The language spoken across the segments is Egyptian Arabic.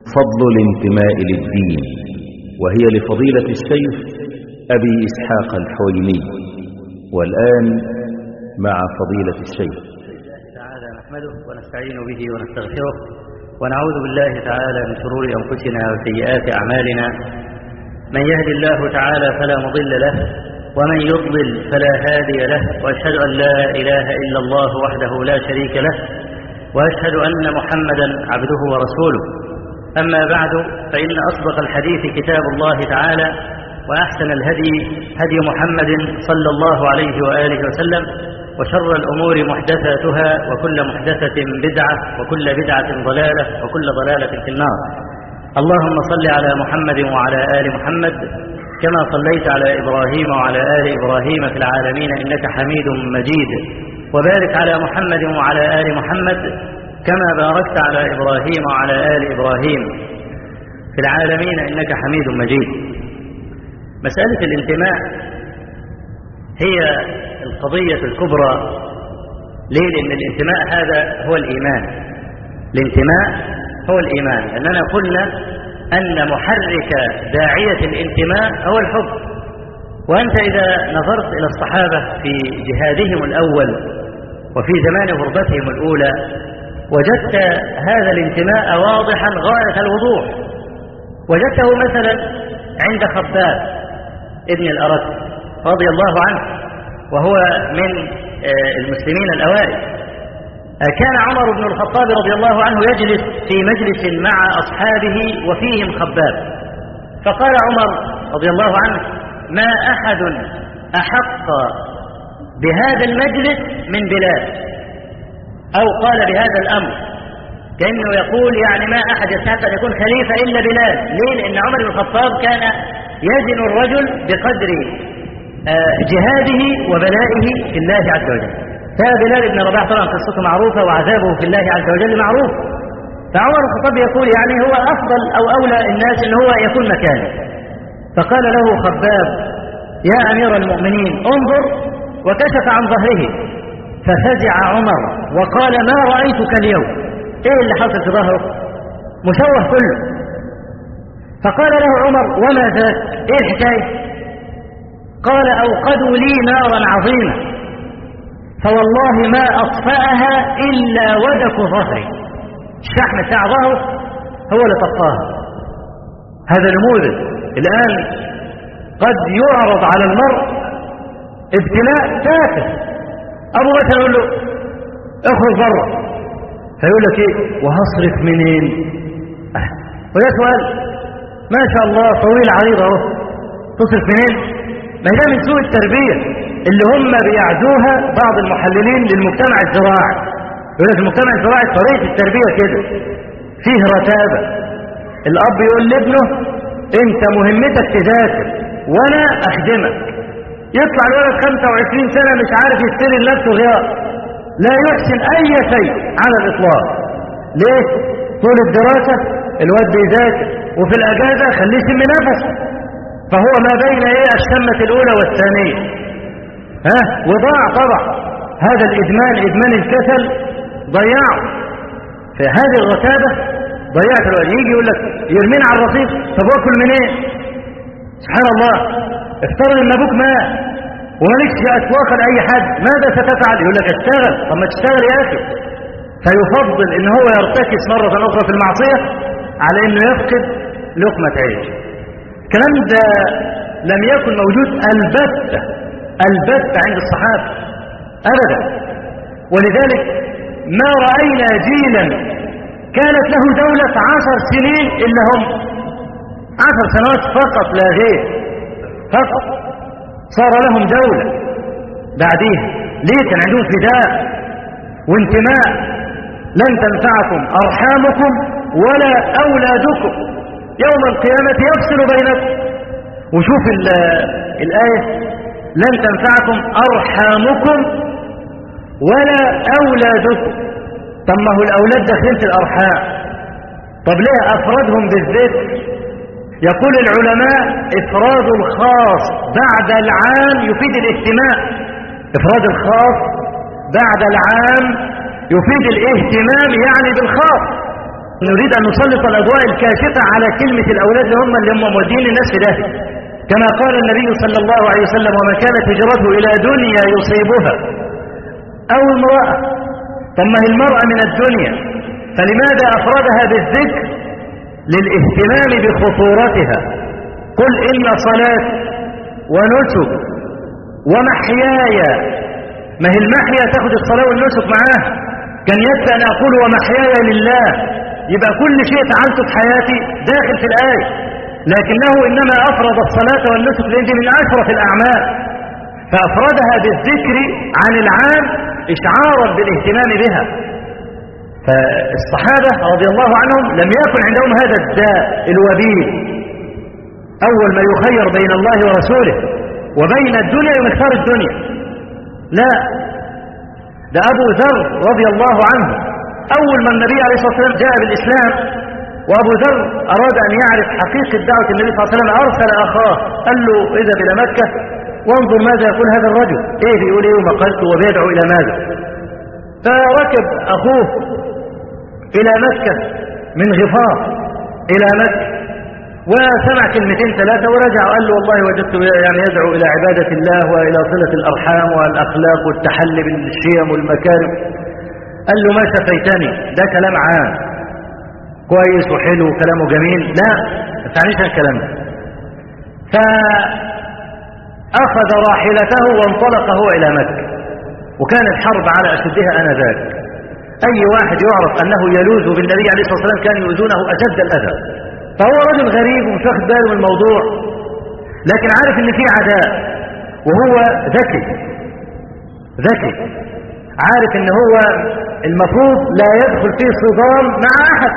فضل الانتماء للدين وهي لفضيلة الشيخ أبي إسحاق الحويني والآن مع فضيلة الشيخ تعالى نحمده ونستعين به ونستغفره ونعوذ بالله تعالى من شرور أنفسنا وسيئات أعمالنا من يهد الله تعالى فلا مضل له ومن يضلل فلا هادي له وأشهد أن لا إله إلا الله وحده لا شريك له وأشهد أن محمدا عبده ورسوله أما بعد فإن أصدق الحديث كتاب الله تعالى وأحسن الهدي هدي محمد صلى الله عليه وآله وسلم وشر الأمور محدثاتها وكل محدثة بدعة وكل بدعة ضلالة وكل ضلالة في النار اللهم صل على محمد وعلى آل محمد كما صليت على إبراهيم وعلى آل إبراهيم في العالمين إنك حميد مجيد وبارك على محمد وعلى آل محمد كما باركت على إبراهيم وعلى آل إبراهيم في العالمين إنك حميد مجيد مسألة الانتماء هي القضية الكبرى ليه؟ لأن الانتماء هذا هو الإيمان الانتماء هو الإيمان لأننا قلنا أن محرك داعية الانتماء هو الحب وأنت إذا نظرت إلى الصحابة في جهادهم الأول وفي زمان غربتهم الأولى وجدت هذا الانتماء واضحا غاية الوضوح وجدته مثلا عند خباب ابن الأرد رضي الله عنه وهو من المسلمين الأوائل كان عمر بن الخطاب رضي الله عنه يجلس في مجلس مع أصحابه وفيهم خباب فقال عمر رضي الله عنه ما أحد أحق بهذا المجلس من بلال أو قال بهذا الأمر كأنه يقول يعني ما أحد يستحق أن يكون خليفة إلا بلال ليه؟ لأن عمر بن الخطاب كان يزن الرجل بقدر جهاده وبلائه في الله عز وجل فبلال بن رباح طبعا قصته معروفة وعذابه في الله عز وجل معروف فعمر بن الخطاب يقول يعني هو أفضل أو أولى الناس أن هو يكون مكانه فقال له خباب يا أمير المؤمنين انظر وكشف عن ظهره ففزع عمر وقال ما رأيتك اليوم ايه اللي حصل في ظهره مشوه كله فقال له عمر وما ذاك ايه الحكاية قال أوقدوا لي نارا عظيمة فوالله ما أطفأها إلا ودك ظهري الشحم بتاع ظهره هو اللي طفاها هذا نموذج الآن قد يعرض على المرء ابتلاء تافه أبو مثلا يقول له اخرج بره فيقول لك ايه وهصرف منين أه. وده سؤال ما شاء الله طويل عريض اهو تصرف منين ما ده من سوء التربيه اللي هم بيعزوها بعض المحللين للمجتمع الزراعي يقول لك المجتمع الزراعي طريقه التربيه كده فيه رتابه الاب يقول لابنه انت مهمتك تذاكر وانا اخدمك يطلع الولد 25 سنه مش عارف يشتري لنفسه غيار لا يحسن اي شيء على الاطلاق ليه طول الدراسه الواد بيذاكر وفي الاجازه خليه يشم نفسه فهو ما بين ايه الشمه الاولى والثانيه ها وضاع طبعا هذا الادمان ادمان الكسل ضيعه فهذه الرتابه ضيعت الواد يجي يقول لك يرمينا على الرصيف طب واكل منين إيه؟ سبحان الله افترض ان ابوك مات ومالكش اسواقا لاي حد ماذا ستفعل يقول لك اشتغل طب ما تشتغل يا اخي فيفضل ان هو يرتكس مرة اخرى في المعصية على انه يفقد لقمة عيش الكلام ده لم يكن موجود البتة البتة عند الصحابة ابدا ولذلك ما رأينا جيلا كانت له دولة عشر سنين الا هم عشر سنوات فقط لا غير فقط صار لهم دولة بعديها ليه كان عندهم فداء وانتماء لن تنفعكم أرحامكم ولا أولادكم يوم القيامة يفصل بينكم وشوف الآية لن تنفعكم أرحامكم ولا أولادكم طب ما هو الأولاد داخلين في الأرحام طب ليه أفردهم بالذكر يقول العلماء إفراد الخاص بعد العام يفيد الاهتمام إفراد الخاص بعد العام يفيد الاهتمام يعني بالخاص نريد أن نسلط الأضواء الكاشفة على كلمة الأولاد اللي هم اللي هم مودين الناس في ده كما قال النبي صلى الله عليه وسلم ومن كانت هجرته إلى دنيا يصيبها أو امرأة ثم هي المرأة من الدنيا فلماذا أفردها بالذكر للاهتمام بخطورتها قل إن صلاة ونسك ومحياي ما هي المحيا تاخد الصلاة والنسك معاه كان يكفي أن أقول ومحياي لله يبقى كل شيء فعلته في حياتي داخل في الآية لكنه إنما أفرض الصلاة والنسك لأن دي من أشرف الأعمال فأفردها بالذكر عن العام إشعارا بالاهتمام بها فالصحابة رضي الله عنهم لم يكن عندهم هذا الداء الوبيل أول ما يخير بين الله ورسوله وبين الدنيا ومختار الدنيا لا ده أبو ذر رضي الله عنه أول ما النبي عليه الصلاة والسلام جاء بالإسلام وأبو ذر أراد أن يعرف حقيقة دعوة النبي صلى الله عليه وسلم أرسل أخاه قال له اذهب إلى مكة وانظر ماذا يقول هذا الرجل إيه بيقول إيه ومقالته وبيدعو إلى ماذا فركب أخوه إلى مكة من غفار إلى مكة وسمع كلمتين ثلاثة ورجع وقال له والله وجدت يعني يدعو إلى عبادة الله وإلى صلة الأرحام والأخلاق والتحلي بالشيم والمكارم قال له ما شفيتني ده كلام عام كويس وحلو وكلامه جميل لا ما تعنيش الكلام ده فأخذ راحلته وانطلق هو إلى مكة وكان الحرب على أشدها آنذاك أي واحد يعرف أنه يلوذ بالنبي عليه الصلاة والسلام كان يؤذونه أشد الأذى فهو رجل غريب ومش واخد باله من الموضوع لكن عارف ان في عداء وهو ذكي ذكي عارف ان هو المفروض لا يدخل فيه صدام مع احد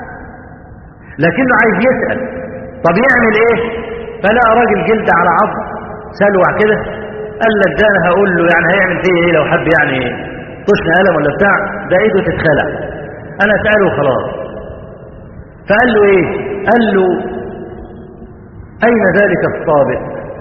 لكنه عايز يسأل طب يعمل ايه فلقى راجل جلد على عظم سلوع كده قال لك ده انا هقول له يعني هيعمل فيه ايه لو حب يعني طشن قلم ولا بتاع ده ايده تتخلع انا اساله خلاص فقال له ايه قال له اين ذلك الصابئ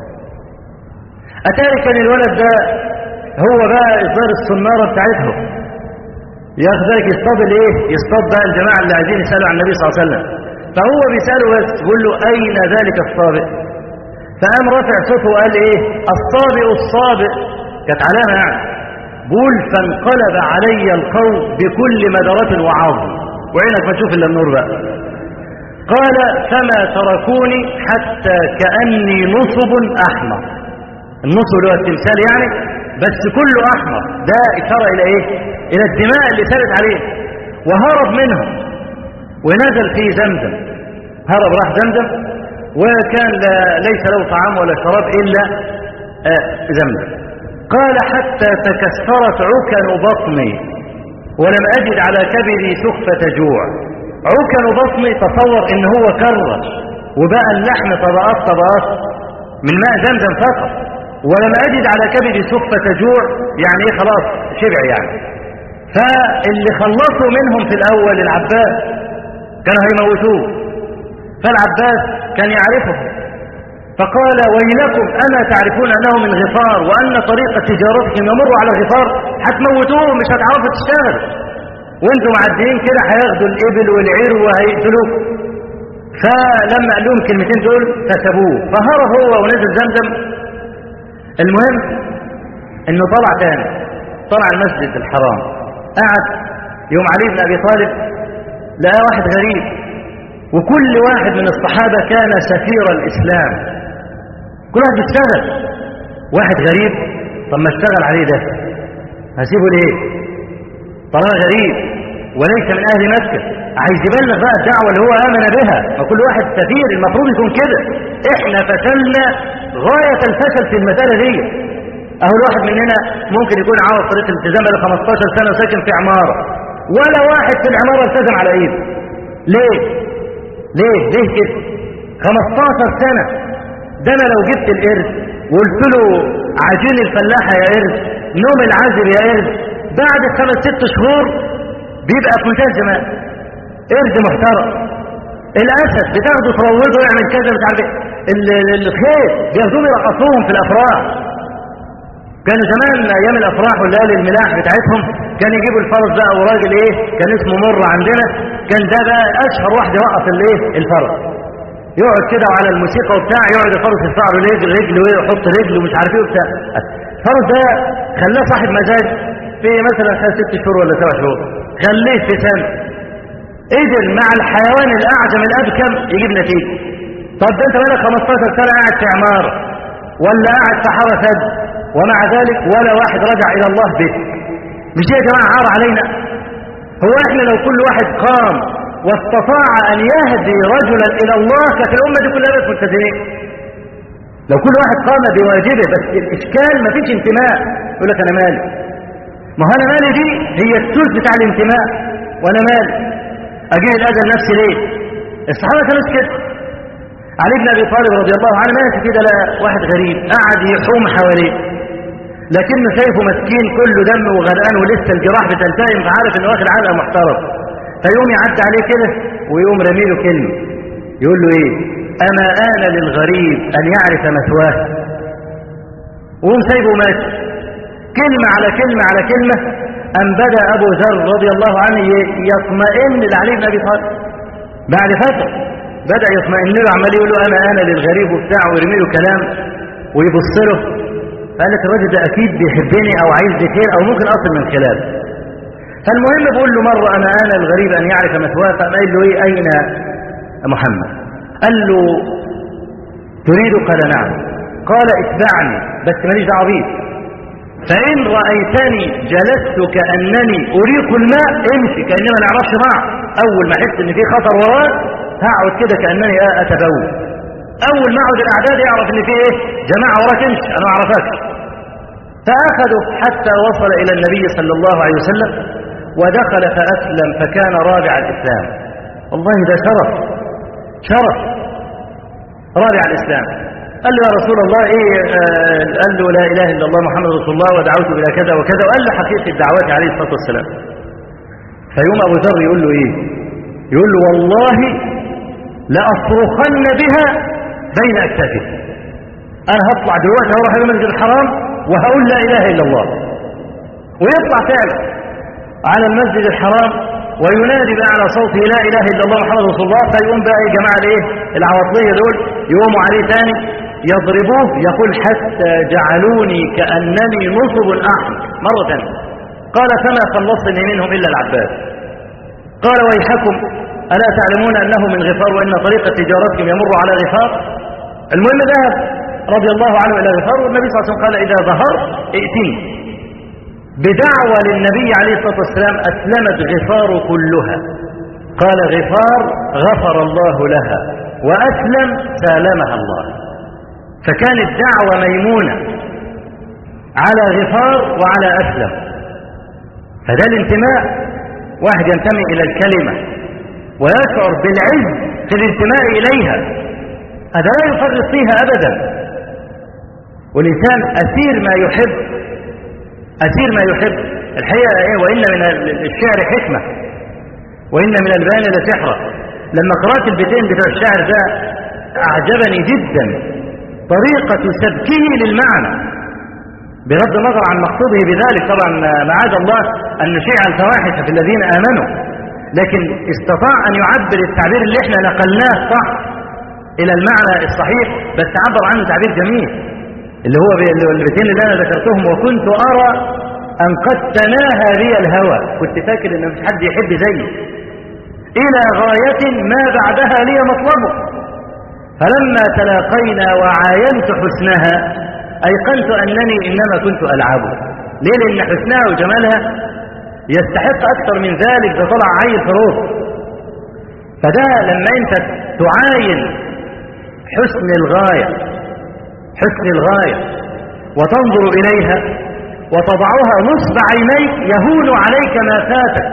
اتاري كان الولد ده هو بقى اصدار الصنارة بتاعتهم ياخذك يصطاد الايه يصطاد بقى الجماعة اللي عايزين يسألوا عن النبي صلى الله عليه وسلم فهو بيسأله بس بيقول له اين ذلك الصابئ فقام رافع صوته وقال ايه الصابئ الصابئ كانت علامة يعني بقول فانقلب علي القوم بكل مدرة وعظم وعينك ما تشوف الا النور بقى قال فما تركوني حتى كأني نصب أحمر النصب اللي هو التمثال يعني بس كله أحمر ده إشارة إلى إيه إلى الدماء اللي سالت عليه وهرب منهم ونزل في زمزم هرب راح زمزم وكان لا ليس له طعام ولا شراب إلا آه زمزم قال حتى تكسرت عكن بطني ولم أجد على كبدي سخفة جوع عكن بطني تصور ان هو كرش وبقى اللحم طبقات طبقات من ماء زمزم فقط ولم اجد على كبدي سخفة جوع يعني ايه خلاص شبع يعني فاللي خلصوا منهم في الاول العباس كانوا هيموتوه فالعباس كان يعرفه فقال ويلكم أما تعرفون أنه من غفار وأن طريقة تجارتهم يمر على غفار هتموتوهم مش هتعرفوا تشتغلوا وانتم معديين كده هياخدوا الإبل والعير وهيقتلوه فلما قال لهم الكلمتين دول فسبوه فهرب هو ونزل زمزم المهم انه طلع تاني طلع المسجد الحرام قعد يوم علي بن ابي طالب لقى واحد غريب وكل واحد من الصحابه كان سفير الاسلام كل واحد بيشتغل واحد غريب طب ما اشتغل عليه ده هسيبه ليه طالما غريب وليس من أهل مكة عايز يبلغ بقى الدعوة اللي هو آمن بها وكل واحد سفير المفروض يكون كده احنا فشلنا غاية الفشل في المسألة دي اهو الواحد مننا ممكن يكون عاوز طريقة الالتزام بقى 15 سنة وساكن في عمارة ولا واحد في العمارة التزم على ايده ليه ليه ليه كده 15 سنة ده انا لو جبت القرد وقلت له عجين الفلاحة يا قرد نوم العازب يا قرد بعد خمس ست شهور بيبقى في منتهى الجمال قرد محترم الاسد بتاخده تروضه يعمل كذا مش عارف ايه الخيل بياخدوهم يرقصوهم في الافراح كانوا زمان ايام الافراح والليالي الملاح بتاعتهم كان يجيبوا الفرس بقى وراجل ايه كان اسمه مر عندنا كان ده بقى اشهر واحد يوقف الايه الفرس يقعد كده وعلى الموسيقى وبتاع يقعد الفرس يرفع له رجل رجل ويحط رجل ومش عارف ايه وبتاع الفرس ده خلاه صاحب مزاج في مثلا خلال ست شهور ولا سبع شهور خليه في سنه قدر مع الحيوان الاعجم الابكم يجيب نتيجه طب ده انت بقالك 15 سنه قاعد في عماره ولا قاعد في حاره سد ومع ذلك ولا واحد رجع الى الله به مش دي يا جماعه عار علينا هو احنا لو كل واحد قام واستطاع ان يهدي رجلا الى الله كانت الامه دي كلها بقت ملتزمين لو كل واحد قام بواجبه بس الاشكال ما فيش انتماء يقول لك انا مالي ما هو انا مالي دي هي الثلث بتاع الانتماء وانا مالي اجيب الاذى لنفسي ليه الصحابه كانوا كده علي بن ابي طالب رضي الله عنه ماشي كده لا واحد غريب قعد يحوم حواليه لكنه شايفه مسكين كله دم وغرقان ولسه الجراح بتلتئم فعارف انه واخد علقه محترم فيقوم يعدي عليه كده ويقوم رمي له كلمه يقول له ايه اما ان للغريب ان يعرف مثواه وقوم سايبه ماشي كلمه على كلمه على كلمه أن بدأ أبو ذر رضي الله عنه يطمئن لعلي بن أبي طالب بعد فترة بدأ يطمئن له عمال يقول له أنا أنا للغريب وبتاع ويرمي له كلام ويبص له قال لك الراجل ده أكيد بيحبني أو عايز لي خير أو ممكن أصل من خلاله فالمهم بقول له مرة أنا أنا الغريب أن يعرف مثواه فقام قال له إيه أين محمد قال له تريد قال نعم قال اتبعني بس ماليش دعوه بيك فإن رأيتني جلست كأنني أريق الماء امشي كأننا ما نعرفش بعض أول ما أحس إن في خطر وراه هقعد كده كأنني أتبول أول ما أقعد الأعداد يعرف إن في إيه جماعة وراك امشي أنا ما أعرفكش فأخذه حتى وصل إلى النبي صلى الله عليه وسلم ودخل فأسلم فكان رابع الإسلام والله ده شرف شرف رابع الإسلام قال له يا رسول الله ايه آه قال له لا اله الا الله محمد رسول الله ودعوت الى كذا وكذا وقال له حقيقه الدعوات عليه الصلاه والسلام فيوم ابو ذر يقول له ايه يقول له والله لاصرخن بها بين اكتافي انا هطلع دلوقتي هروح المسجد الحرام وهقول لا اله الا الله ويطلع فعلا على المسجد الحرام وينادي بأعلى صوته لا إله إلا الله محمد رسول الله فيقوم بقى يا جماعة الايه العواطلية دول يقوموا عليه تاني يضربوه يقول حتى جعلوني كأنني نصب أحمر مرة ثانية قال فما خلصني منهم إلا العباس قال ويحكم ألا تعلمون أنه من غفار وأن طريق تجارتهم يمر على غفار المهم ذهب رضي الله عنه إلى غفار والنبي صلى الله عليه وسلم قال إذا ظهر ائتني بدعوة للنبي عليه الصلاة والسلام أسلمت غفار كلها قال غفار غفر الله لها وأسلم سالمها الله فكانت دعوة ميمونة على غفار وعلى أسلم فده الانتماء واحد ينتمي إلى الكلمة ويشعر بالعز في الانتماء إليها هذا لا يفرط فيها أبدا والإنسان أسير ما يحب أسير ما يحب الحقيقة إيه وإن من الشعر حكمة وإن من البيان لسحرة لما قرأت البيتين بتوع الشعر ده أعجبني جدا طريقة سبكه للمعنى بغض النظر عن مقصوده بذلك طبعا معاذ الله أن نشيع الفواحش في الذين آمنوا لكن استطاع أن يعبر التعبير اللي احنا نقلناه صح إلى المعنى الصحيح بس عبر عنه تعبير جميل اللي هو البيتين اللي أنا ذكرتهم وكنت أرى أن قد تناهى بي الهوى كنت فاكر أن مش حد يحب زيي إلى غاية ما بعدها لي مطلبه فلما تلاقينا وعاينت حسنها أيقنت أنني إنما كنت ألعبه ليه لأن حسنها وجمالها يستحق أكثر من ذلك ده طلع عيل فروض فده لما أنت تعاين حسن الغاية حسن الغاية وتنظر إليها وتضعها نصب عينيك يهون عليك ما فاتك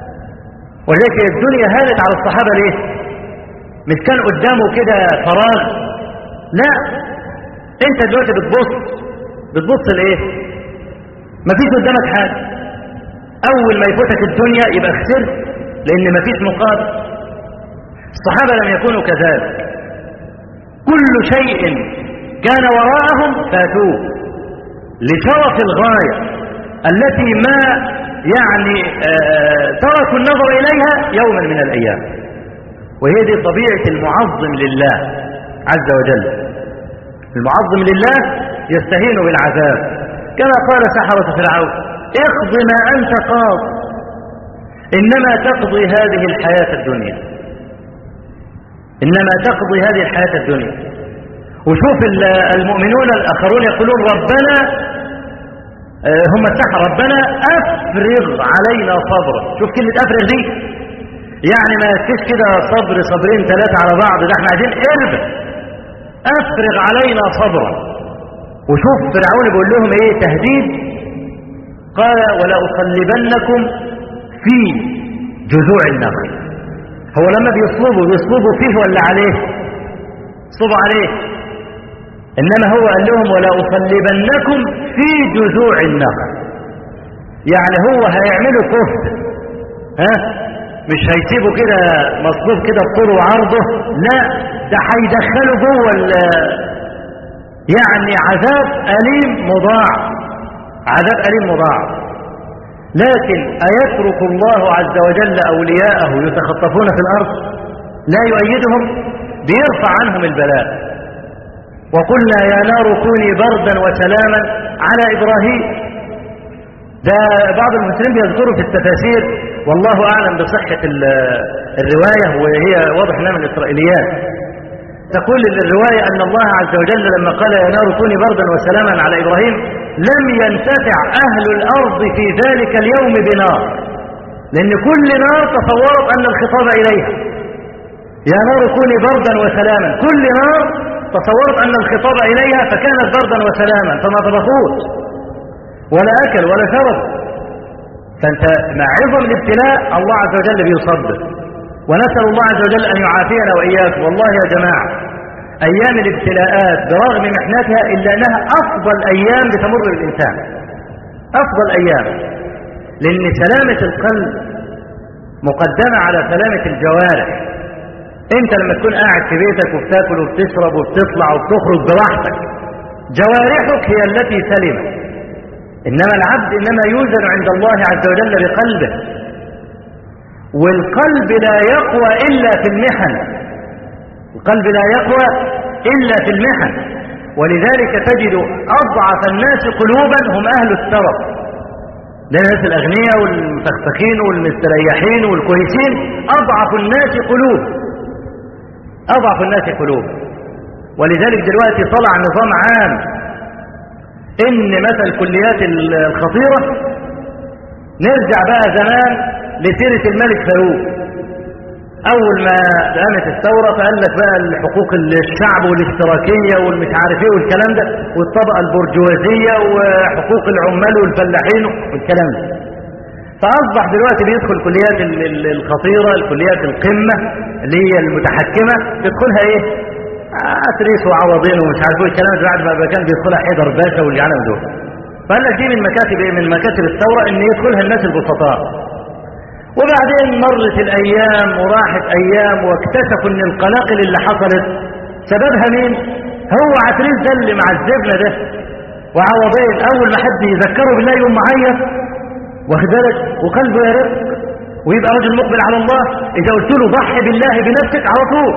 ولذلك الدنيا هانت على الصحابة ليه مش كان قدامه كده فراغ لا انت دلوقتي بتبص بتبص لايه مفيش قدامك حاجة اول ما يفوتك الدنيا يبقى خسرت لان مفيش مقابل الصحابة لم يكونوا كذلك كل شيء كان وراءهم فاتوه لشرف الغاية التي ما يعني تركوا النظر إليها يوما من الأيام وهي دي طبيعة المعظم لله عز وجل المعظم لله يستهين بالعذاب كما قال سحرة فرعون اقض ما أنت قاض إنما تقضي هذه الحياة الدنيا إنما تقضي هذه الحياة الدنيا وشوف المؤمنون الآخرون يقولون ربنا هم السحر ربنا أفرغ علينا صبرا شوف كلمة أفرغ دي يعني ما يكفيش كده صبر صبرين ثلاثة على بعض ده احنا عايزين اربع أفرغ علينا صبرا وشوف فرعون بيقول لهم ايه تهديد قال ولا أصلبنكم في جذوع النخل هو لما بيصلبوا بيصلبوا فيه ولا عليه صلبوا عليه إنما هو قال لهم ولا أصلبنكم في جذوع النخل يعني هو هيعملوا كفت ها مش هيسيبوا كده مصلوب كده بطوله وعرضه لا ده هيدخلوا جوه يعني عذاب أليم مضاعف عذاب أليم مضاعف لكن أيترك الله عز وجل أولياءه يتخطفون في الأرض لا يؤيدهم بيرفع عنهم البلاء وقلنا يا نار كوني بردا وسلاما على إبراهيم ده بعض المسلمين بيذكروا في التفاسير والله أعلم بصحة الرواية وهي واضح انها من الإسرائيليات تقول الرواية أن الله عز وجل لما قال يا نار كوني بردا وسلاما على إبراهيم لم ينتفع أهل الأرض في ذلك اليوم بنار لأن كل نار تصورت أن الخطاب إليها يا نار كوني بردا وسلاما كل نار تصورت أن الخطاب إليها فكانت بردا وسلاما فما طبخوش ولا أكل ولا شرب فأنت مع عظم الابتلاء الله عز وجل بيصبر ونسأل الله عز وجل أن يعافينا وإياكم والله يا جماعة أيام الابتلاءات برغم محنتها إلا أنها أفضل أيام بتمر بالإنسان أفضل أيام لأن سلامة القلب مقدمة على سلامة الجوارح أنت لما تكون قاعد في بيتك وبتاكل وبتشرب وبتطلع وبتخرج براحتك جوارحك هي التي سلمت إنما العبد إنما يوزن عند الله عز وجل بقلبه والقلب لا يقوى إلا في المحن القلب لا يقوى إلا في المحن ولذلك تجد أضعف الناس قلوبا هم أهل الترف ده الناس الأغنياء والمفخفخين والمستريحين والكويسين أضعف الناس قلوب أضعف الناس قلوب ولذلك دلوقتي طلع نظام عام إن مثل الكليات الخطيرة نرجع بقى زمان لسيرة الملك فاروق أول ما قامت الثورة فقال لك بقى الحقوق الشعب والاشتراكية والمش عارف ايه والكلام ده والطبقة البرجوازية وحقوق العمال والفلاحين والكلام ده فأصبح دلوقتي بيدخل الكليات الخطيرة الكليات القمة اللي هي المتحكمة تدخلها ايه أتريس وعوضين ومش عارف ايه الكلام ده بعد ما كان بيدخلها حيدر باشا واللي علم دول فقال لك دي من مكاتب ايه من مكاتب الثورة ان يدخلها الناس البسطاء وبعدين مرت الأيام وراحت أيام واكتشفوا أن القلاقل اللي حصلت سببها مين؟ هو عتريس ده اللي معذبنا ده وعوضين أول ما حد يذكره بالله يقوم معيط واخد بالك وقلبه يرق ويبقى رجل مقبل على الله إذا قلت له ضحي بالله بنفسك على طول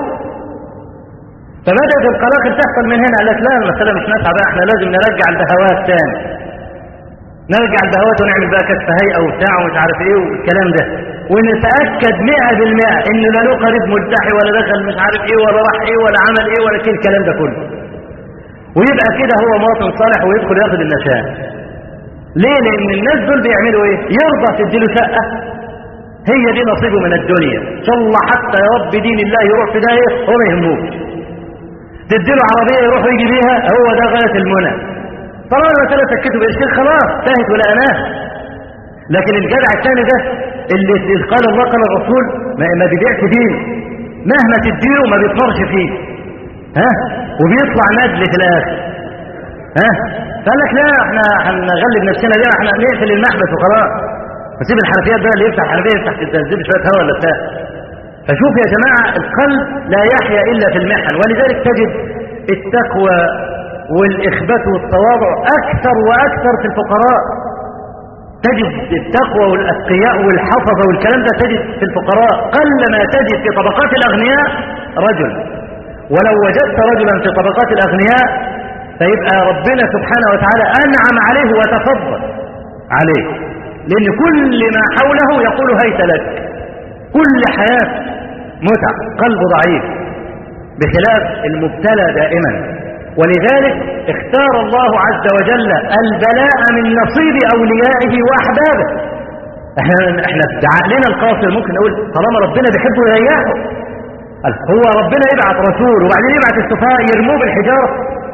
فبدأت القلاقل تحصل من هنا قال لك لا المسألة مش نافعة بقى احنا لازم نرجع البهوات تاني نرجع البهوات ونعمل بقى كشف هيئة وبتاع ومش عارف ايه والكلام ده ونتأكد مئة بالمئة ان لا له قريب ملتحي ولا دخل مش عارف ايه ولا راح ايه ولا عمل ايه ولا كل الكلام ده كله ويبقى كده هو مواطن صالح ويدخل ياخد النشان ليه لان الناس دول بيعملوا ايه يرضى تديله شقة هي دي نصيبه من الدنيا ان شاء الله حتى يا رب دين الله يروح في ده هو ما يهموش تديله عربية يروح ويجي بيها هو ده غاية المنى طالما المسألة سكته بقرشين خلاص انتهت ولا أناه لكن الجدع الثاني ده اللي قال الله قال الرسول ما, ما بيبيعش دين مهما تديله ما بيطمرش فيه ها وبيطلع نجل في الآخر ها قال لك لا احنا هنغلب نفسنا ليه احنا نقفل المحبس وخلاص نسيب الحنفيات بقى اللي يفتح الحنفيه يفتح تنزل شويه هواء ولا بتاع فشوف يا جماعه القلب لا يحيا الا في المحن ولذلك تجد التقوى والإخبات والتواضع أكثر وأكثر في الفقراء تجد التقوى والأتقياء والحفظة والكلام ده تجد في الفقراء قل ما تجد في طبقات الأغنياء رجل ولو وجدت رجلا في طبقات الأغنياء فيبقى ربنا سبحانه وتعالى أنعم عليه وتفضل عليه لأن كل ما حوله يقول هيت لك كل حياة متع قلب ضعيف بخلاف المبتلى دائما ولذلك اختار الله عز وجل البلاء من نصيب أوليائه وأحبابه احنا احنا في عقلنا القاصر ممكن نقول طالما ربنا بيحبه يريحه هو ربنا يبعث رسول وبعدين يبعث السفهاء يرموه بالحجاره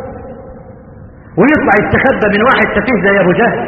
ويطلع يستخبى من واحد سفيه زي ابو جهل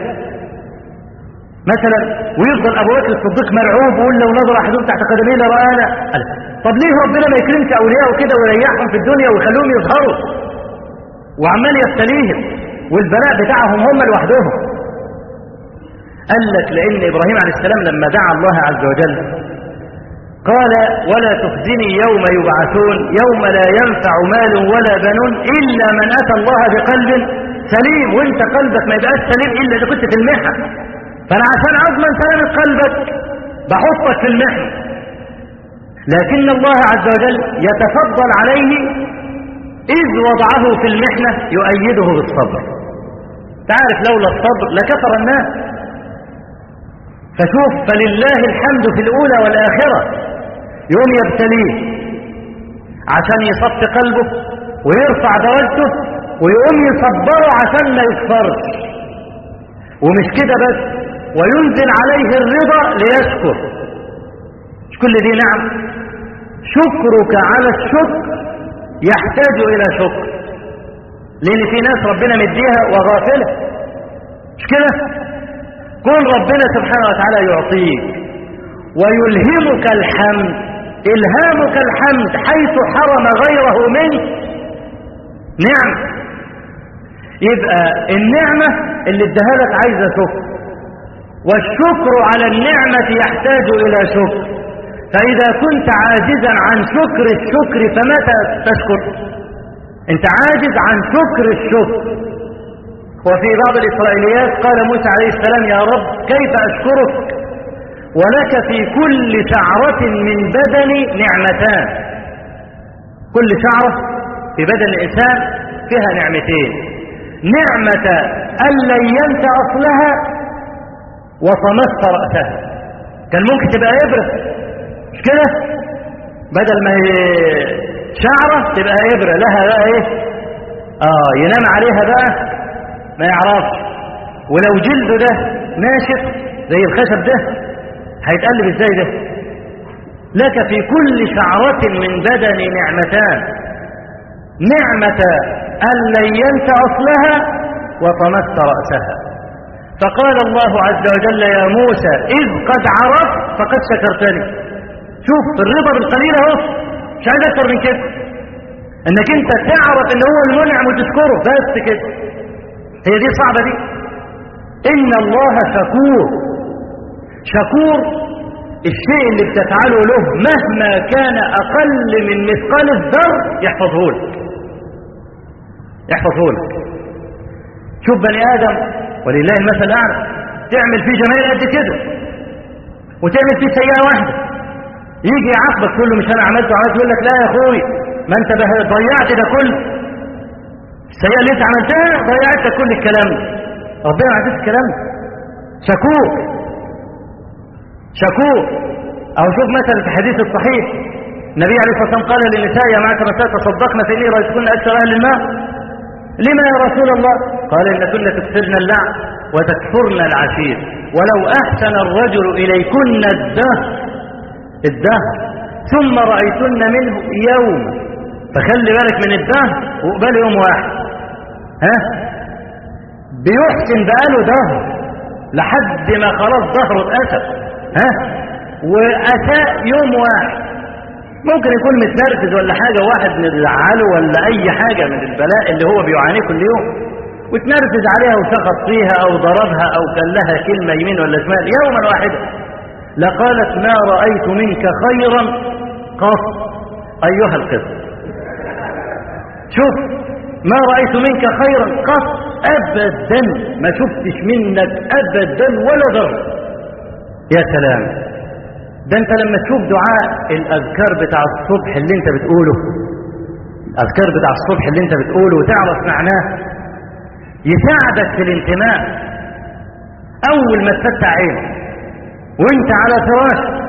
مثلا ويفضل ابو بكر الصديق مرعوب ويقول لو نظر احدهم تحت قدميه لرانا طب ليه ربنا ما يكرمش اولياءه كده ويريحهم في الدنيا ويخليهم يظهروا وعمال يبتليهم والبلاء بتاعهم هم لوحدهم قال لك لان ابراهيم عليه السلام لما دعا الله عز وجل قال ولا تخزني يوم يبعثون يوم لا ينفع مال ولا بنون الا من اتى الله بقلب سليم وانت قلبك ما يبقاش سليم الا اذا كنت في المحن فانا عشان اضمن سلامه قلبك بحطك في المحن لكن الله عز وجل يتفضل عليه إذ وضعه في المحنة يؤيده بالصبر تعرف لولا الصبر لكفر الناس فشوف فلله الحمد في الأولى والآخرة يوم يبتليه عشان يصف قلبه ويرفع درجته ويقوم يصبره عشان ما يكفرش ومش كده بس وينزل عليه الرضا ليشكر مش كل دي نعم شكرك على الشكر يحتاج إلى شكر لأن في ناس ربنا مديها وغافلة مش كده كون ربنا سبحانه وتعالى يعطيك ويلهمك الحمد إلهامك الحمد حيث حرم غيره منك نعم يبقى النعمة اللي اداها لك عايزة شكر والشكر على النعمة يحتاج إلى شكر فإذا كنت عاجزا عن شكر الشكر فمتى تشكر انت عاجز عن شكر الشكر وفي بعض الإسرائيليات قال موسى عليه السلام يا رب كيف أشكرك ولك في كل شعرة من بدني نعمتان كل شعرة في بدن الإنسان فيها نعمتين نعمة أن لينت أصلها وطمست رأسها كان ممكن تبقى إبرة مش كده بدل ما هي شعرة تبقى إبرة لها بقى إيه آه ينام عليها بقى ما يعرفش ولو جلده ده ناشف زي الخشب ده هيتقلب ازاي ده لك في كل شعرة من بدن نعمتان نعمة أن لينت أصلها وطمست رأسها فقال الله عز وجل يا موسى إذ قد عرفت فقد شكرتني شوف الرضا بالقليل اهو مش عايز اكتر من كده انك انت تعرف ان هو المنعم وتشكره بس كده هي دي صعبة دي ان الله شكور شكور الشيء اللي بتفعله له مهما كان اقل من مثقال الذر يحفظه لك يحفظه لك شوف بني ادم ولله المثل الاعلى تعمل فيه جمال قد كده وتعمل فيه سيئه واحده يجي يعاقبك تقول له مش انا عملت وعملت يقول لك لا يا اخوي ما انت ضيعت ده كله السيئه اللي انت عملتها ضيعت لك كل الكلام ده ربنا ما عندوش الكلام ده شكور شكور او شوف مثلا في الحديث الصحيح النبي عليه الصلاه والسلام قال للنساء يا معشر النساء تصدقن فاني رايتكن اكثر اهل الماء لما يا رسول الله قال ان كن تكثرن اللعن وتكفرن العشير ولو احسن الرجل اليكن الدهر الدهر ثم رايتن منه يوم فخلي بالك من الدهر وقبل يوم واحد ها بيحسن بقاله دهر لحد ما خلاص ظهره اتأسف ها وأساء يوم واحد ممكن يكون متنرفز ولا حاجة واحد مزعله ولا أي حاجة من البلاء اللي هو بيعانيه كل يوم وتنرفز عليها وسخط فيها أو ضربها أو كان لها كلمة يمين ولا شمال يوما واحدا لقالت ما رأيت منك خيرا قط أيها القط شوف ما رأيت منك خيرا قط أبدا ما شفتش منك أبدا ولا ذرة يا سلام ده انت لما تشوف دعاء الأذكار بتاع الصبح اللي انت بتقوله الأذكار بتاع الصبح اللي انت بتقوله وتعرف معناه يساعدك في الانتماء أول ما تفتح عينك وانت على فراشك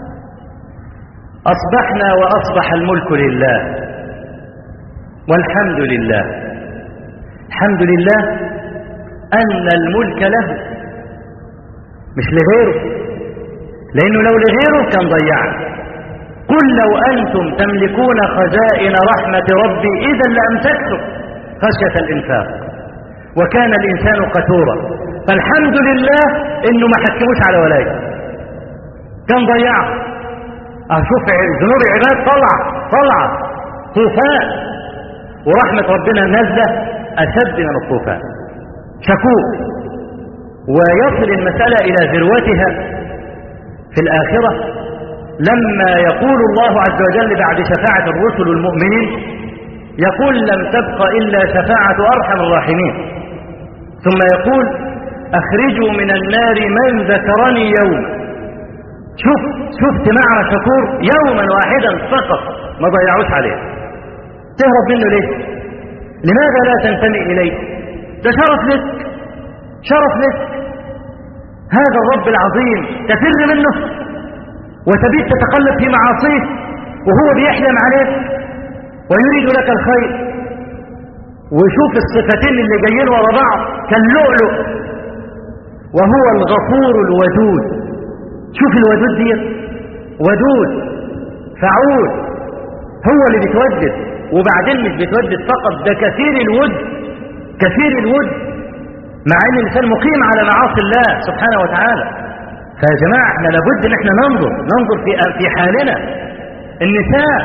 أصبحنا وأصبح الملك لله والحمد لله الحمد لله أن الملك له مش لغيره لأنه لو لغيره كان ضيعنا قل لو أنتم تملكون خزائن رحمة ربي إذا لأمسكتم خشية الإنفاق وكان الإنسان قتورا فالحمد لله إنه ما حكموش على ولاية كان ضيعه أشوف ذنوب العباد طلع طلع طوفان ورحمة ربنا نازلة أشد من الطوفان شكور ويصل المسألة إلى ذروتها في الآخرة لما يقول الله عز وجل بعد شفاعة الرسل المؤمنين يقول لم تبق إلا شفاعة أرحم الراحمين ثم يقول أخرجوا من النار من ذكرني يوم شوف شفت معنى شكور يوما واحدا فقط ما ضيعوش عليه تهرب منه ليه لماذا لا تنتمي إليه ده شرف لك شرف لك هذا الرب العظيم تفر منه وتبيت تتقلب في معاصيه وهو بيحلم عليك ويريد لك الخير وشوف الصفتين اللي جايين ورا بعض كاللؤلؤ وهو الغفور الودود شوف الودود دي ودود فعول هو اللي بيتودد وبعدين مش بيتودد فقط ده كثير الود كثير الود مع ان الانسان مقيم على معاصي الله سبحانه وتعالى فيا جماعه احنا لابد ان احنا ننظر ننظر في في حالنا النساء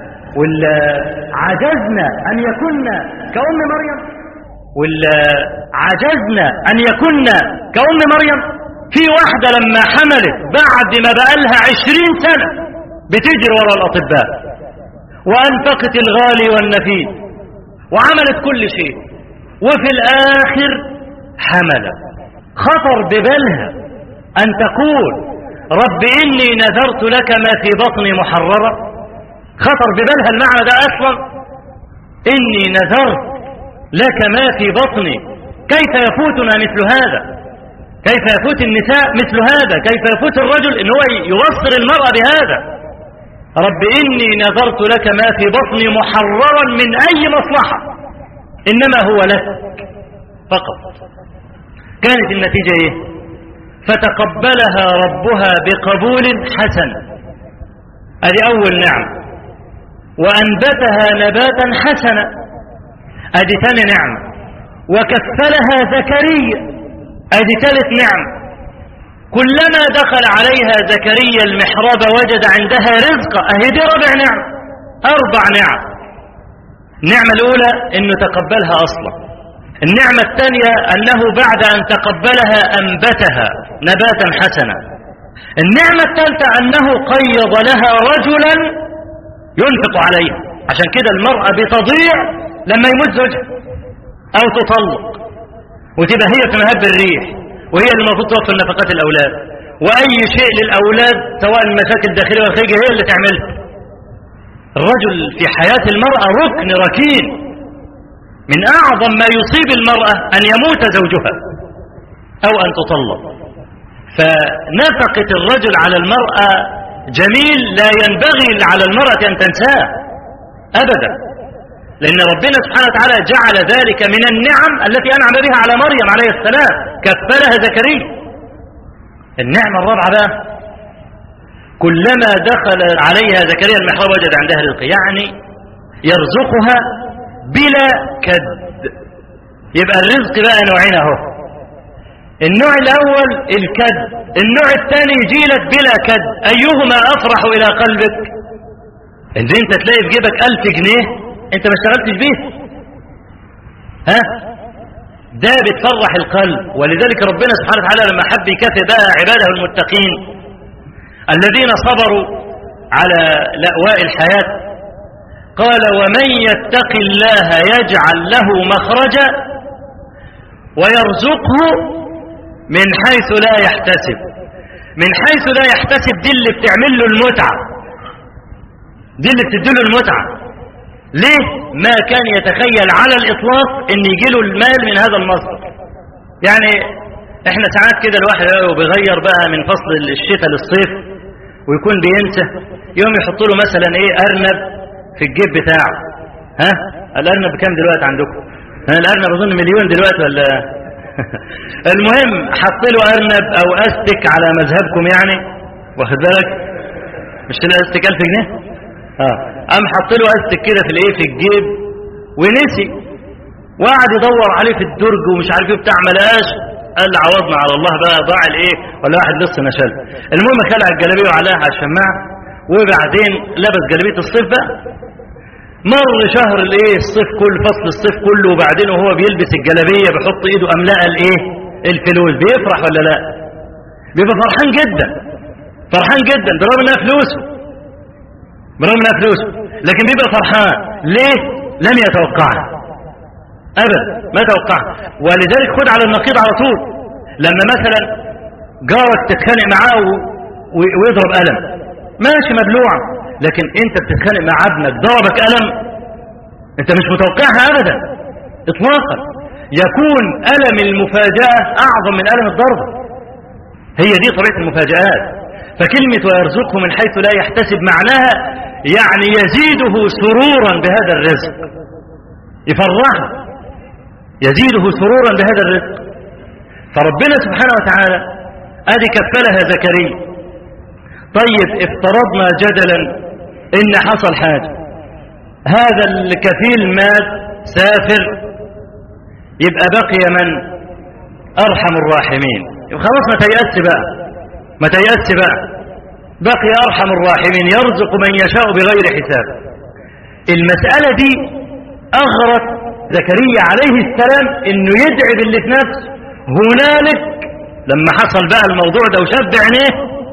والعجزنا ان يكن كأم مريم والعجزنا ان يكن كأم مريم في واحدة لما حملت بعد ما بقالها عشرين سنة بتجري ورا الأطباء وأنفقت الغالي والنفيس وعملت كل شيء وفي الآخر حملت خطر ببالها أن تقول رب إني نذرت لك ما في بطني محررة خطر ببالها المعنى ده أصلا إني نذرت لك ما في بطني كيف يفوتنا مثل هذا كيف يفوت النساء مثل هذا كيف يفوت الرجل ان هو يوصل المرأة بهذا رب إني نذرت لك ما في بطني محررا من أي مصلحة إنما هو لك فقط كانت النتيجة إيه فتقبلها ربها بقبول حسن هذه أول نعمة وأنبتها نباتا حسنا هذه ثاني نعمة وكفلها زكريا ادي ثالث نعمة كلما دخل عليها زكريا المحراب وجد عندها رزقا اهي دي ربع نعمة اربع نعم النعمة الاولى انه تقبلها اصلا النعمة الثانية انه بعد ان تقبلها انبتها نباتا حسنا النعمة الثالثة انه قيض لها رجلا ينفق عليها عشان كده المرأة بتضيع لما يموت زوجها او تطلق وتبقى هي في مهب الريح وهي اللي المفروض توفر نفقات الأولاد وأي شيء للأولاد سواء المشاكل الداخلية والخارجية هي اللي تعملها الرجل في حياة المرأة ركن ركين من أعظم ما يصيب المرأة أن يموت زوجها أو أن تطلق فنفقة الرجل على المرأة جميل لا ينبغي على المرأة أن تنساه أبدا لأن ربنا سبحانه وتعالى جعل ذلك من النعم التي أنعم بها على مريم عليه السلام كفلها زكريا النعمة الرابعة بقى كلما دخل عليها زكريا المحراب وجد عندها رزق يعني يرزقها بلا كد يبقى الرزق بقى نوعين اهو النوع الأول الكد النوع الثاني يجيلك بلا كد أيهما أفرح إلى قلبك إن أنت تلاقي في جيبك ألف جنيه أنت ما اشتغلتش بيه ها ده بتفرح القلب ولذلك ربنا سبحانه وتعالى لما حب يكافئ بقى عباده المتقين الذين صبروا على لأواء الحياة قال ومن يتق الله يجعل له مخرجا ويرزقه من حيث لا يحتسب من حيث لا يحتسب دي اللي بتعمل له المتعة دي اللي بتديله المتعة ليه ما كان يتخيل على الإطلاق ان يجيله المال من هذا المصدر يعني احنا ساعات كده الواحد بيغير بقى من فصل الشتاء للصيف ويكون بينسى يوم يحط له مثلا ايه ارنب في الجيب بتاعه ها الارنب كام دلوقتي عندكم ها الارنب اظن مليون دلوقتي ولا المهم حط له ارنب او استك على مذهبكم يعني واخد بالك مش الاستك 1000 جنيه اه قام حط له استك كده في الايه في الجيب ونسي وقعد يدور عليه في الدرج ومش عارف ايه بتاع ملاش قال عوضنا على الله بقى ضاع الايه ولا واحد لسه نشل المهم خلع الجلابيه وعلقها على الشماعه وبعدين لبس جلابيه الصيف بقى مر شهر الايه الصيف كل فصل الصيف كله وبعدين وهو بيلبس الجلابيه بيحط ايده املاء الايه الفلوس بيفرح ولا لا بيبقى فرحان جدا فرحان جدا برغم انها فلوسه برغم انها فلوسه لكن بيبقى فرحان ليه لم يتوقعها ابدا ما توقعها ولذلك خد على النقيض على طول لما مثلا جارك تتخانق معاه ويضرب قلم ماشي مبلوعا لكن انت بتتخانق مع ابنك ضربك قلم انت مش متوقعها ابدا اطلاقا يكون الم المفاجاه اعظم من الم الضرب هي دي طبيعه المفاجات فكلمه ويرزقه من حيث لا يحتسب معناها يعني يزيده سرورا بهذا الرزق يفرحه يزيده سرورا بهذا الرزق فربنا سبحانه وتعالى ادي كفلها زكريا طيب افترضنا جدلا ان حصل حاجة هذا الكفيل مات سافر يبقى بقي من ارحم الراحمين يبقى خلاص ما تيأس بقى ما تيأس بقى بقي ارحم الراحمين يرزق من يشاء بغير حساب المسألة دي اغرت زكريا عليه السلام انه يدعي باللي في نفسه هنالك لما حصل بقى الموضوع ده وشاف بعينيه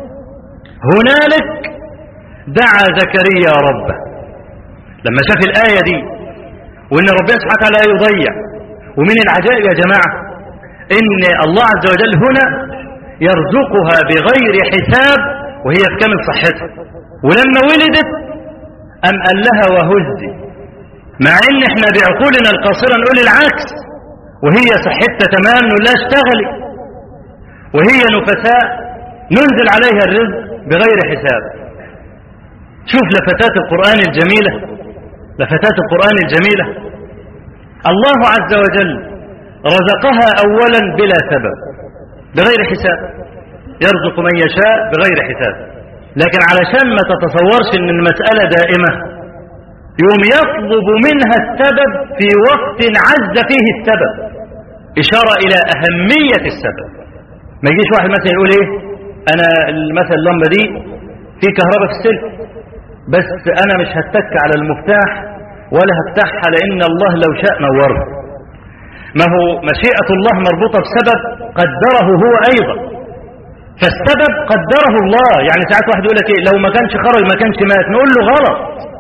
هنالك دعا زكريا ربه لما شاف الآية دي وإن ربنا سبحانه وتعالى لا يضيع ومن العجائب يا جماعة إن الله عز وجل هنا يرزقها بغير حساب وهي في كامل صحتها ولما ولدت أم قال لها وهزي مع إن إحنا بعقولنا القاصرة نقول العكس وهي صحتها تمام نقول لها اشتغلي وهي نفساء ننزل عليها الرزق بغير حساب شوف لفتات القرآن الجميلة لفتات القرآن الجميلة الله عز وجل رزقها أولا بلا سبب بغير حساب يرزق من يشاء بغير حساب لكن علشان ما تتصورش ان المسألة دائمة يوم يطلب منها السبب في وقت عز فيه السبب إشارة إلى أهمية السبب ما يجيش واحد مثلا يقول ايه انا مثلا اللمبة دي في كهرباء في السلك بس انا مش هتك على المفتاح ولا هفتحها لان الله لو شاء نورها ما هو مشيئة الله مربوطة بسبب قدره هو ايضا فالسبب قدره الله يعني ساعات واحد يقول لك ايه لو ما كانش خرج ما كانش مات نقول له غلط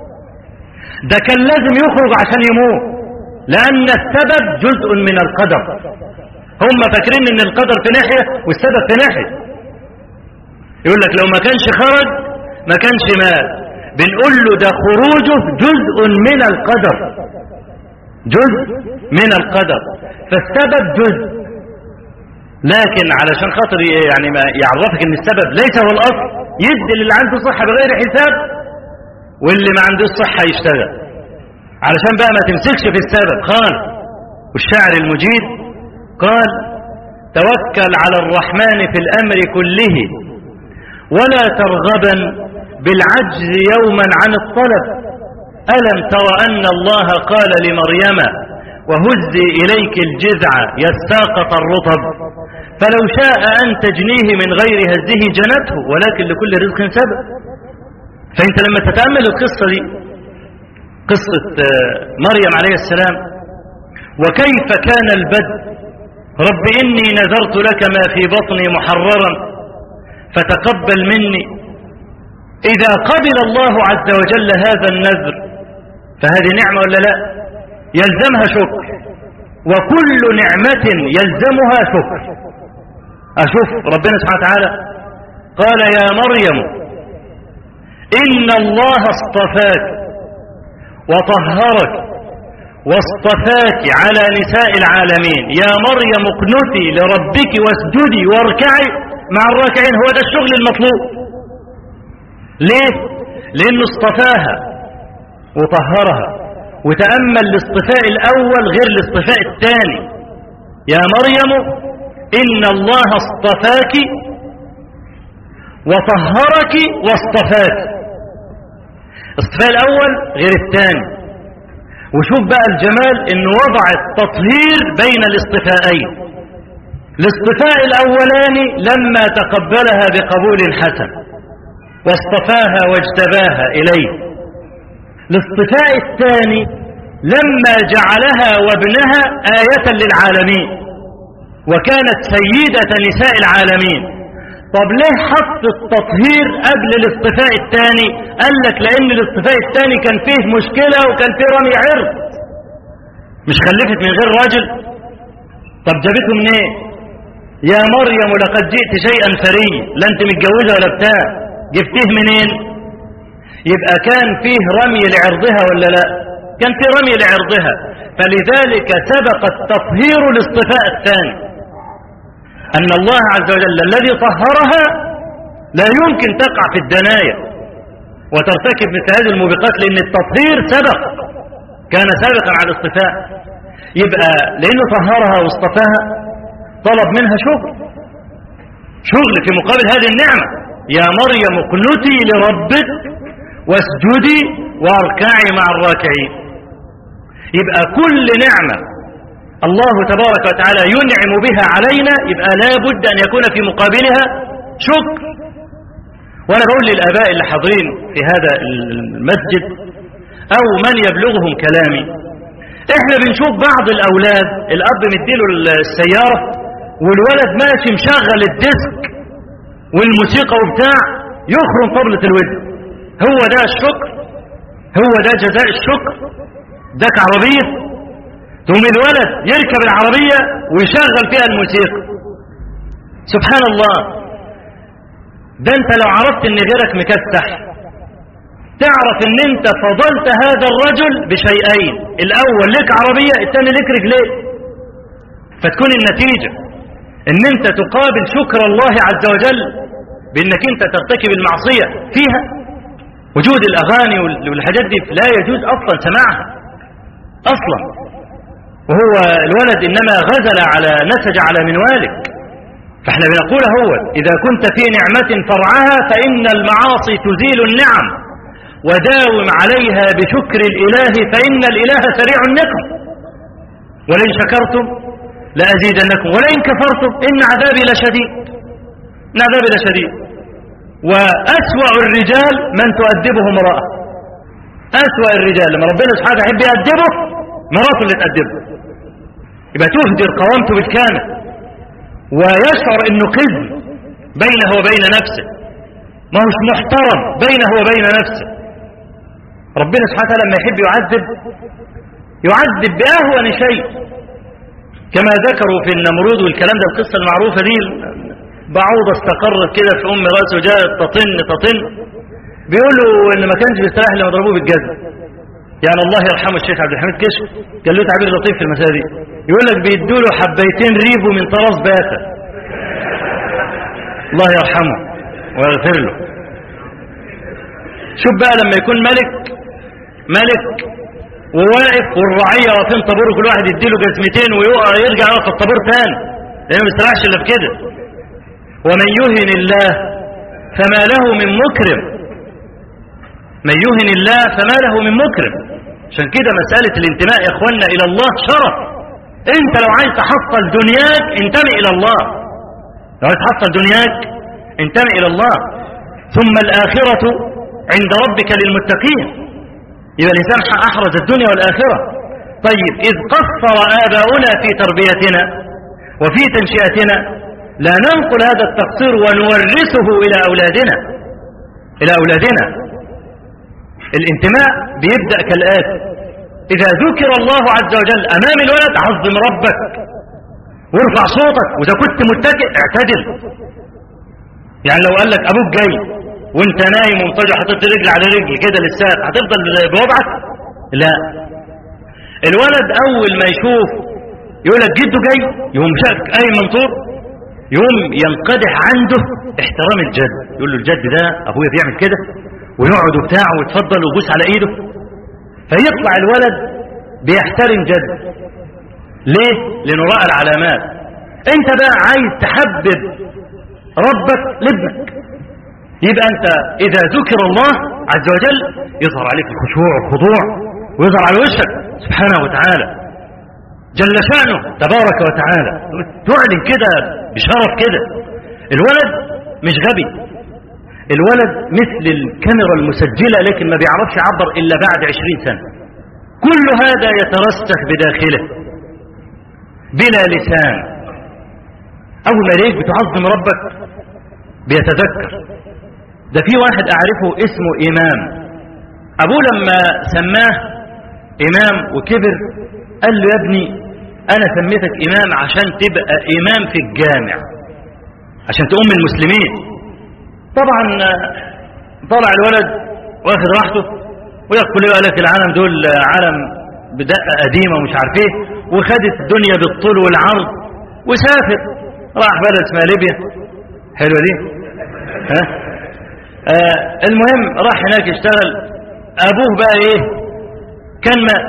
ده كان لازم يخرج عشان يموت لان السبب جزء من القدر هم فاكرين ان القدر في ناحية والسبب في ناحية يقول لك لو ما كانش خرج ما كانش مات بنقول له ده خروجه جزء من القدر جزء من القدر فالسبب جزء لكن علشان خاطر يعني ما يعرفك ان السبب ليس هو الاصل يدي اللي عنده صحة بغير حساب واللي ما عندوش صحة يشتغل علشان بقى ما تمسكش في السبب خالص والشاعر المجيد قال توكل على الرحمن في الأمر كله ولا ترغبا بالعجز يوما عن الطلب ألم تر أن الله قال لمريم وهزي إليك الجذع يستاقط الرطب فلو شاء أن تجنيه من غير هزه جنته ولكن لكل رزق سبب فأنت لما تتأمل القصة دي قصة مريم عليه السلام وكيف كان البدء رب إني نذرت لك ما في بطني محررا فتقبل مني إذا قبل الله عز وجل هذا النذر فهذه نعمة ولا لا يلزمها شكر وكل نعمة يلزمها شكر أشوف ربنا سبحانه وتعالى قال يا مريم إن الله اصطفاك وطهرك واصطفاك على نساء العالمين يا مريم اقنتي لربك واسجدي واركعي مع الراكعين هو ده الشغل المطلوب ليه لانه اصطفاها وطهرها وتأمل الاصطفاء الاول غير الاصطفاء الثاني يا مريم ان الله اصطفاك وطهرك واصطفاك الاصطفاء الاول غير الثاني وشوف بقى الجمال انه وضع التطهير بين الاصطفاءين الاصطفاء الاولاني لما تقبلها بقبول حسن واصطفاها واجتباها اليه الاصطفاء الثاني لما جعلها وابنها آية للعالمين وكانت سيدة نساء العالمين طب ليه حط التطهير قبل الاصطفاء الثاني قال لك لان الاصطفاء الثاني كان فيه مشكلة وكان فيه رمي عرض مش خلفت من غير راجل طب جابته منين ايه؟ يا مريم لقد جئت شيئا فري لا انت متجوزه ولا بتاع جبتيه منين يبقى كان فيه رمي لعرضها ولا لا كان فيه رمي لعرضها فلذلك سبق التطهير الاصطفاء الثاني أن الله عز وجل الذي طهرها لا يمكن تقع في الدنايا وترتكب مثل هذه الموبقات لأن التطهير سبق كان سابقا على الاصطفاء يبقى لأنه طهرها واصطفاها طلب منها شغل شغل في مقابل هذه النعمة يا مريم اقنتي لربك واسجدي واركعي مع الراكعين يبقى كل نعمة الله تبارك وتعالى ينعم بها علينا يبقى لا بد أن يكون في مقابلها شكر وأنا بقول للآباء اللي حاضرين في هذا المسجد أو من يبلغهم كلامي احنا بنشوف بعض الأولاد الأب مديله السيارة والولد ماشي مشغل الديسك والموسيقى وبتاع يخرم طبلة الودن هو ده الشكر هو ده جزاء الشكر داك عربية ثم الولد يركب العربية ويشغل فيها الموسيقى سبحان الله ده انت لو عرفت ان غيرك مكسح تعرف ان انت فضلت هذا الرجل بشيئين الاول لك عربية الثاني لك رجلين فتكون النتيجة ان انت تقابل شكر الله عز وجل بانك انت ترتكب المعصية فيها وجود الاغاني والحاجات دي لا يجوز اصلا سماعها اصلا وهو الولد إنما غزل على نسج على منوالك فاحنا بنقول هو إذا كنت في نعمة فرعها فإن المعاصي تزيل النعم وداوم عليها بشكر الإله فإن الإله سريع النقم ولئن شكرتم لأزيدنكم ولئن كفرتم إن عذابي لشديد إن عذابي لشديد وأسوأ الرجال من تؤدبه امرأة أسوأ الرجال لما ربنا سبحانه يحب يأدبه مراته اللي تأدبه يبقى تهدر قوامته بالكامل ويشعر انه كذب بينه وبين نفسه ما هوش محترم بينه وبين نفسه ربنا سبحانه وتعالى لما يحب يعذب يعذب بأهون شيء كما ذكروا في النمرود والكلام ده القصة المعروفة دي بعوضة استقرت كده في أم رأسه وجاءت تطن تطن بيقولوا إن ما كانش بيستريح لما ضربوه بالجزم يعني الله يرحمه الشيخ عبد الحميد كشف قال له تعبير لطيف في المسألة دي يقول لك بيدوا له حبيتين ريبو من طراز باتا الله يرحمه ويغفر له شوف بقى لما يكون ملك ملك وواقف والرعية واقفين طابور كل واحد يديله جزمتين ويرجع يقف الطابور تاني لانه ما بيستريحش الا بكده ومن يهن الله فما له من مكرم من يهن الله فما له من مكرم عشان كده مسألة الانتماء يا اخوانا الى الله شرف انت لو عايز تحصل دنياك انتمي الى الله لو عايز تحصل دنياك انتمي الى الله ثم الاخرة عند ربك للمتقين يبقى الانسان احرز الدنيا والاخرة طيب اذ قصر اباؤنا في تربيتنا وفي تنشئتنا لا ننقل هذا التقصير ونورثه الى اولادنا الى اولادنا الانتماء بيبدأ كالآتي إذا ذكر الله عز وجل أمام الولد عظم ربك وارفع صوتك وإذا كنت متكئ اعتدل يعني لو قال لك أبوك جاي وانت نايم ومضطجع حطيت رجل على رجل كده للساق هتفضل بوضعك لا الولد أول ما يشوف يقول لك جده جاي يقوم شاك أي منطور يقوم ينقدح عنده احترام الجد يقول له الجد ده أبويا بيعمل كده ويقعد وبتاعه ويتفضل ويبوس على ايده فيطلع الولد بيحترم جد ليه لانه راى العلامات انت بقى عايز تحبب ربك لابنك يبقى انت اذا ذكر الله عز وجل يظهر عليك الخشوع والخضوع ويظهر على وشك سبحانه وتعالى جل شأنه تبارك وتعالى تعلن كده بشرف كده الولد مش غبي الولد مثل الكاميرا المسجلة لكن ما بيعرفش يعبر إلا بعد عشرين سنة كل هذا يترسخ بداخله بلا لسان أول ما ليك بتعظم ربك بيتذكر ده في واحد أعرفه اسمه إمام أبوه لما سماه إمام وكبر قال له يا ابني أنا سميتك إمام عشان تبقى إمام في الجامع عشان تؤم المسلمين طبعا طلع الولد واخد راحته ويقول لي لك العالم دول عالم بدقة قديمة ومش عارف ايه وخدت الدنيا بالطول والعرض وسافر راح بلد اسمها ليبيا حلوة دي ها آه المهم راح هناك يشتغل ابوه بقى ايه كان مات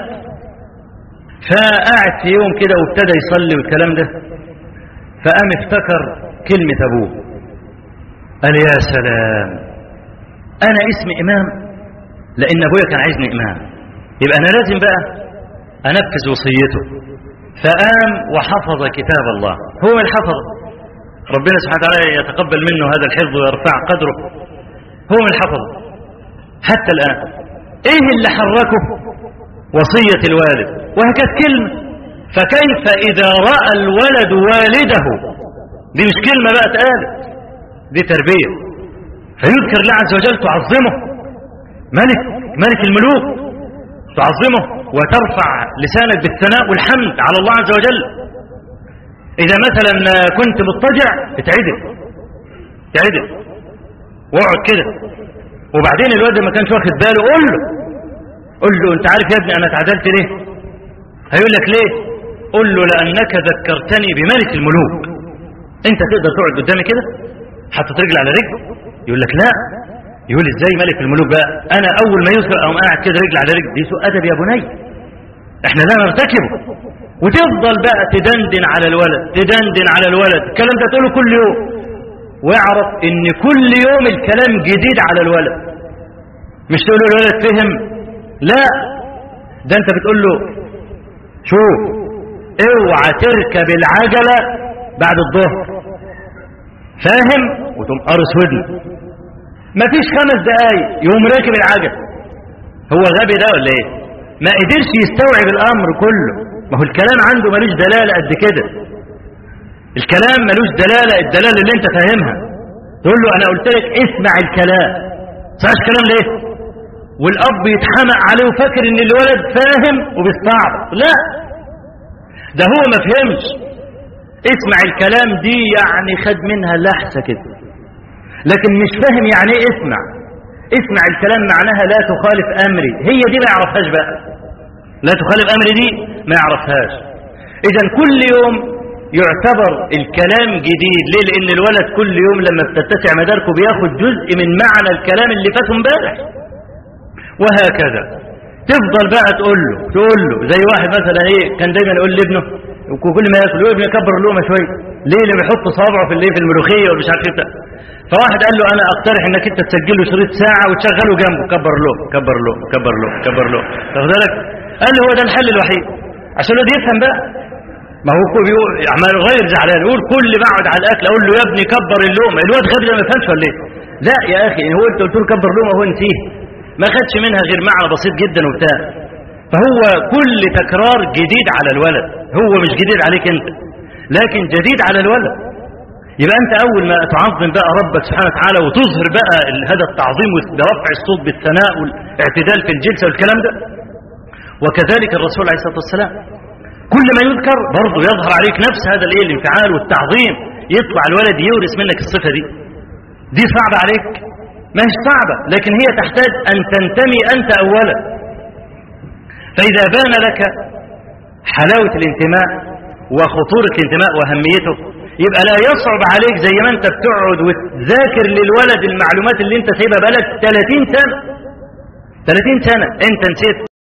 فقعد في يوم كده وابتدى يصلي والكلام ده فقام افتكر كلمة ابوه قال يا سلام انا اسمي امام لان ابويا كان عايزني امام يبقى انا لازم بقى انفذ وصيته فقام وحفظ كتاب الله هو الحفظ ربنا سبحانه وتعالى يتقبل منه هذا الحفظ ويرفع قدره هو من الحفظ حتى الان ايه اللي حركه وصية الوالد وهكذا كلمة فكيف اذا رأى الولد والده دي مش كلمة بقى اتقالت دي تربية فيذكر الله عز وجل تعظمه ملك ملك الملوك تعظمه وترفع لسانك بالثناء والحمد على الله عز وجل إذا مثلا كنت مضطجع اتعدل اتعدل واقعد كده وبعدين الواد ما كانش واخد باله قول له قول له انت عارف يا ابني انا اتعدلت ليه هيقول لك ليه قول له لانك ذكرتني بملك الملوك انت تقدر تقعد قدامي كده حطت رجل على رجل يقول لك لا يقول ازاي ملك الملوك بقى انا اول ما يذكر او قاعد كده رجل على رجل دي سوء ادب يا بني احنا لا نرتكبه وتفضل بقى تدندن على الولد تدندن على الولد الكلام ده تقوله كل يوم واعرف ان كل يوم الكلام جديد على الولد مش تقول له الولد فهم لا ده انت بتقول له شوف اوعى تركب العجلة بعد الظهر فاهم وتقوم قارص ودنه مفيش خمس دقايق يقوم راكب العجل هو غبي ده ولا ايه ما قدرش يستوعب الامر كله ما هو الكلام عنده ملوش دلالة قد كده الكلام ملوش دلالة الدلالة اللي انت فاهمها تقول له انا قلت لك اسمع الكلام صحيح الكلام ليه والاب يتحمق عليه وفاكر ان الولد فاهم وبيستعرض لا ده هو ما فهمش اسمع الكلام دي يعني خد منها لحسة كده لكن مش فاهم يعني ايه اسمع اسمع الكلام معناها لا تخالف امري هي دي ما يعرفهاش بقى لا تخالف امري دي ما يعرفهاش اذا كل يوم يعتبر الكلام جديد ليه لان الولد كل يوم لما بتتسع مداركه بياخد جزء من معنى الكلام اللي فاته امبارح وهكذا تفضل بقى تقول له تقول له زي واحد مثلا ايه كان دايما يقول لابنه وكل ما ياكل يقول ابني كبر اللقمه شويه ليه اللي بيحط صابعه في الايه في الملوخيه ومش عارف ايه فواحد قال له انا اقترح انك انت تسجل له شريط ساعه وتشغله جنبه كبر له كبر له كبر له كبر له واخد بالك قال له هو ده الحل الوحيد عشان الواد يفهم بقى ما هو بيقول عمال غير زعلان يقول كل ما اقعد على الاكل اقول له يا ابني كبر اللقمه الواد غبي ده ما يفهمش ولا ايه لا يا اخي هو انت قلت له كبر اللقمه هو نسيه ما خدش منها غير معنى بسيط جدا وبتاع فهو كل تكرار جديد على الولد هو مش جديد عليك انت لكن جديد على الولد يبقى أنت أول ما تعظم بقى ربك سبحانه وتعالى وتظهر بقى هذا التعظيم برفع الصوت بالثناء والاعتدال في الجلسة والكلام ده وكذلك الرسول عليه الصلاة والسلام كل ما يذكر برضه يظهر عليك نفس هذا الايه الانفعال والتعظيم يطلع الولد يورث منك الصفة دي دي صعبة عليك ما هي صعبة لكن هي تحتاج أن تنتمي أنت أولا فإذا بان لك حلاوة الانتماء وخطورة الانتماء وأهميته يبقى لا يصعب عليك زي ما انت بتقعد وتذاكر للولد المعلومات اللي انت سايبها بقالك 30 سنة 30 سنة انت نسيت